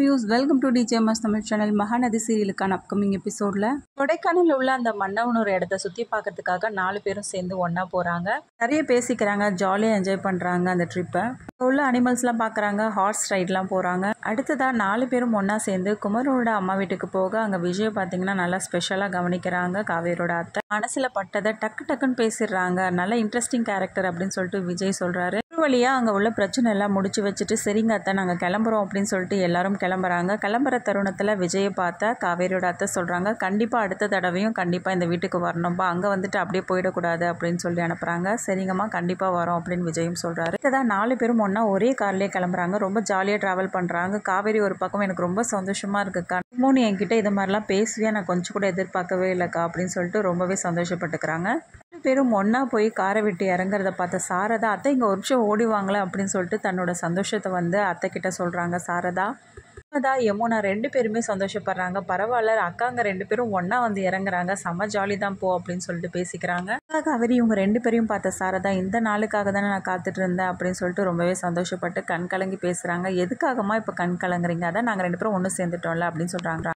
views welcome to DJMS Tamil channel Mahanadi சீரியலுக்கான upcoming எபிசோடில் கொடைக்கானலில் உள்ள அந்த மன்னவனூர் இடத்த சுற்றி பார்க்கறதுக்காக நாலு பேரும் சேர்ந்து ஒன்றா போகிறாங்க நிறைய பேசிக்கிறாங்க ஜாலியாக என்ஜாய் பண்ணுறாங்க அந்த ட்ரிப்பை உள்ள அனிமல்ஸ்லாம் பார்க்குறாங்க ஹார்ஸ் ரைட்லாம் போகிறாங்க அடுத்ததாக நாலு பேரும் ஒன்றா சேர்ந்து குமரோட அம்மா வீட்டுக்கு போக அங்கே விஜய் பார்த்தீங்கன்னா நல்லா ஸ்பெஷலாக கவனிக்கிறாங்க காவேரோட அத்தை மனசில் பட்டதை டக்கு டக்குன்னு பேசிடுறாங்க நல்ல இன்ட்ரெஸ்டிங் கேரக்டர் அப்படின்னு சொல்லிட்டு விஜய் சொல்கிறாரு ஒரு வழியாக அங்கே உள்ள பிரச்சனை எல்லாம் முடிச்சு வச்சுட்டு சரிங்க அத்தை நாங்கள் கிளம்புறோம் அப்படின்னு சொல்லிட்டு எல்லாரும் கிளம்புறாங்க கிளம்புற தருணத்தில் விஜயை பார்த்தா காவேரியோட அத்தை சொல்கிறாங்க கண்டிப்பாக அடுத்த தடவையும் கண்டிப்பாக இந்த வீட்டுக்கு வரணும்பா அங்கே வந்துட்டு அப்படியே போயிடக்கூடாது அப்படின்னு சொல்லி அனுப்புகிறாங்க சரிங்கம்மா கண்டிப்பாக வரோம் அப்படின்னு விஜயும் சொல்கிறாரு இதான் நாலு பேரும் ஒன்றா ஒரே கார்லேயே கிளம்புறாங்க ரொம்ப ஜாலியாக ட்ராவல் பண்ணுறாங்க காவேரி ஒரு பக்கம் எனக்கு ரொம்ப சந்தோஷமாக இருக்குக்கா மூணு என்கிட்ட இது மாதிரிலாம் பேசுவியா நான் கொஞ்சம் கூட எதிர்பார்க்கவே இல்லைக்கா அப்படின்னு சொல்லிட்டு ரொம்பவே சந்தோஷப்பட்டுக்கிறாங்க ரெண்டு பேரும் ஒன்றா போய் காரை விட்டு இறங்குறத பார்த்த சாரதா அத்தை இங்கே ஒரு நிமிஷம் ஓடிவாங்களே அப்படின்னு சொல்லிட்டு தன்னோட சந்தோஷத்தை வந்து அத்தை கிட்ட சொல்கிறாங்க சாரதா அதான் யமுனா ரெண்டு பேருமே சந்தோஷப்படுறாங்க பரவாயில்ல அக்காங்க ரெண்டு பேரும் ஒன்றா வந்து இறங்குறாங்க செம்ம ஜாலி தான் போ அப்படின்னு சொல்லிட்டு பேசிக்கிறாங்க காவேரி இவங்க ரெண்டு பேரையும் பார்த்த சாரதா இந்த நாளுக்காக தானே நான் காத்துட்டு இருந்தேன் அப்படின்னு சொல்லிட்டு ரொம்பவே சந்தோஷப்பட்டு கண் கலங்கி பேசுகிறாங்க எதுக்காகமா இப்போ கண் கலங்குறீங்க அதான் நாங்கள் ரெண்டு பேரும் ஒன்று சேர்ந்துட்டோம்ல அப்படின்னு சொல்கிறாங்க